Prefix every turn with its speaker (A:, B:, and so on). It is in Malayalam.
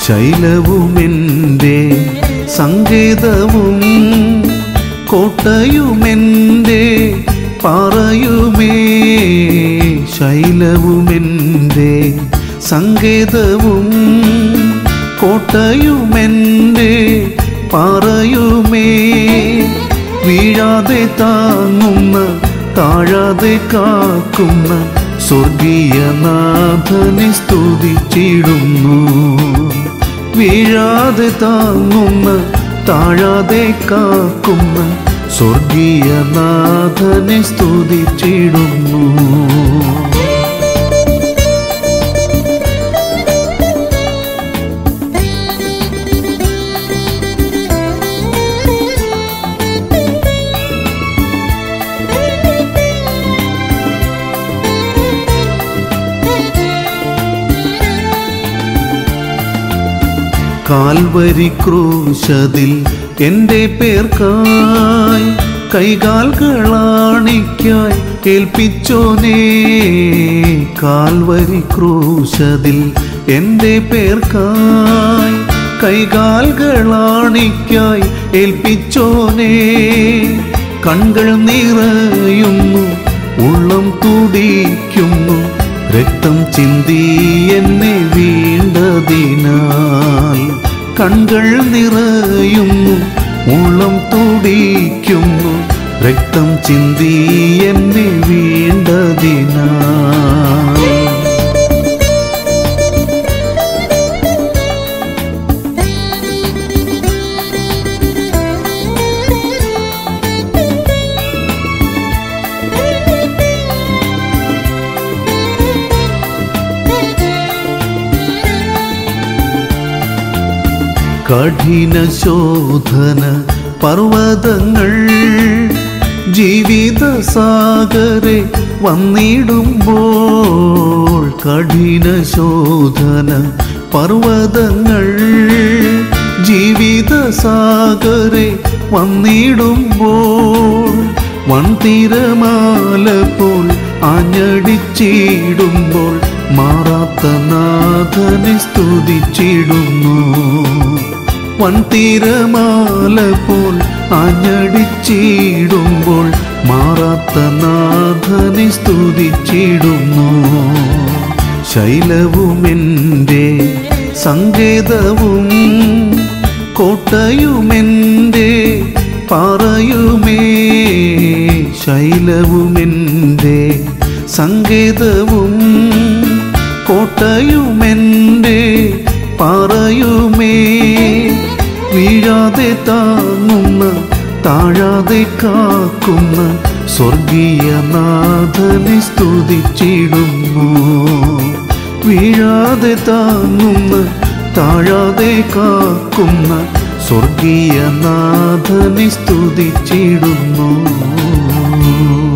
A: ശൈലവുമെൻ്റെ സങ്കേതവും കോട്ടയുമെൻ്റെ പാറയുമേ ശൈലവുമെൻ്റെ സങ്കേതവും കോട്ടയുമെൻ്റെ പാറയുമേ വീഴാതെ താങ്ങുന്ന താഴാതെ കാക്കുന്ന സ്വർഗീയനാഥനെ സ്തുതിച്ചിടുന്നു വീഴാതെ താങ്ങുന്ന താഴാതെ കാക്കുന്ന സ്വർഗീയനാഥനെ സ്തുതിച്ചിടുന്നു കാൽവരി ക്രൂശതിൽ എൻ്റെ പേർക്കായി കൈകാൽകളാണിക്കായി ഏൽപ്പിച്ചോനേ കാൽവരി ക്രൂശതിൽ എൻ്റെ പേർക്കായി കൈകാൽകളാണിക്കായി ഏൽപ്പിച്ചോനേ കൺകൾ നിറയുന്നു ഉള്ളം തുടിക്കുന്നു രക്തം ചിന്തി എന്നെ വീണ്ടതിനാൽ കൺകൾ നിറയുന്നു ഉള്ളം തുടിക്കുന്നു രക്തം ചിന്തി എന്നെ വീണ്ടതിനാൽ കഠിന ശോധന പർവ്വതങ്ങൾ ജീവിത സാഗരെ വന്നിടുമ്പോൾ കഠിന ശോധന പർവ്വതങ്ങൾ ജീവിത സാഗരെ വന്നിടുമ്പോൾ വൺതിരമാല പോൽ ആഞ്ഞടിച്ചിടുമ്പോൾ മാറാത്ത നാഥനെ സ്തുതിച്ചിടുന്നു വൺതിരമാല പോൽ ആഞ്ഞടിച്ചിടുമ്പോൾ മാറാത്ത നാഥനെ സ്തുതിച്ചിടുന്നു ശൈലവുമെൻ്റെ സങ്കേതവും കോട്ടയുമെൻ്റെ പാറയുമേ ശൈലവുമെൻ്റെ സങ്കേതവും കോട്ടയുമെൻ്റെ പാറയുമേ വീഴാതെ താങ്ങുന്ന താഴാതെ കാക്കുന്ന സ്വർഗീയനാഥനെ സ്തുതിച്ചിടുന്നു വീഴാതെ താങ്ങുന്ന താഴാതെ കാക്കുന്ന സ്വർഗീയനാഥനെ സ്തുതിച്ചിടുന്നു